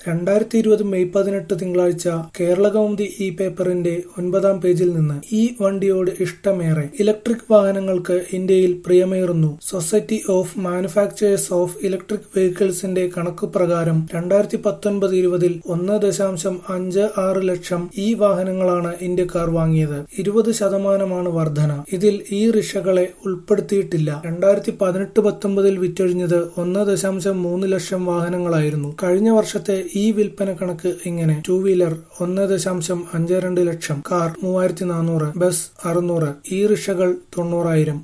രണ്ടായിരത്തി ഇരുപത് മെയ് പതിനെട്ട് തിങ്കളാഴ്ച കേരളകൗമുദി ഇ പേപ്പറിന്റെ ഒൻപതാം പേജിൽ നിന്ന് ഈ വണ്ടിയോട് ഇഷ്ടമേറെ ഇലക്ട്രിക് വാഹനങ്ങൾക്ക് ഇന്ത്യയിൽ പ്രിയമേറുന്നു society of manufacturers of electric വെഹിക്കിൾസിന്റെ കണക്കുപ്രകാരം രണ്ടായിരത്തി പത്തൊൻപത് ഇരുപതിൽ ഒന്ന് ദശാംശം അഞ്ച് ആറ് ലക്ഷം ഈ വാഹനങ്ങളാണ് ഇന്ത്യക്കാർ വാങ്ങിയത് ഇരുപത് ശതമാനമാണ് വർധന ഇതിൽ ഈ റിക്ഷകളെ ഉൾപ്പെടുത്തിയിട്ടില്ല രണ്ടായിരത്തി പതിനെട്ട് പത്തൊമ്പതിൽ വിറ്റൊഴിഞ്ഞത് ഒന്ന് ദശാംശം മൂന്ന് ലക്ഷം വാഹനങ്ങളായിരുന്നു കഴിഞ്ഞ വർഷത്തെ ഈ വിൽപ്പന കണക്ക് ഇങ്ങനെ ടൂ വീലർ ഒന്ന് ദശാംശം അഞ്ച് രണ്ട് ലക്ഷം കാർ മൂവായിരത്തി നാനൂറ് ബസ് അറുന്നൂറ് ഈ റിക്ഷകൾ തൊണ്ണൂറായിരം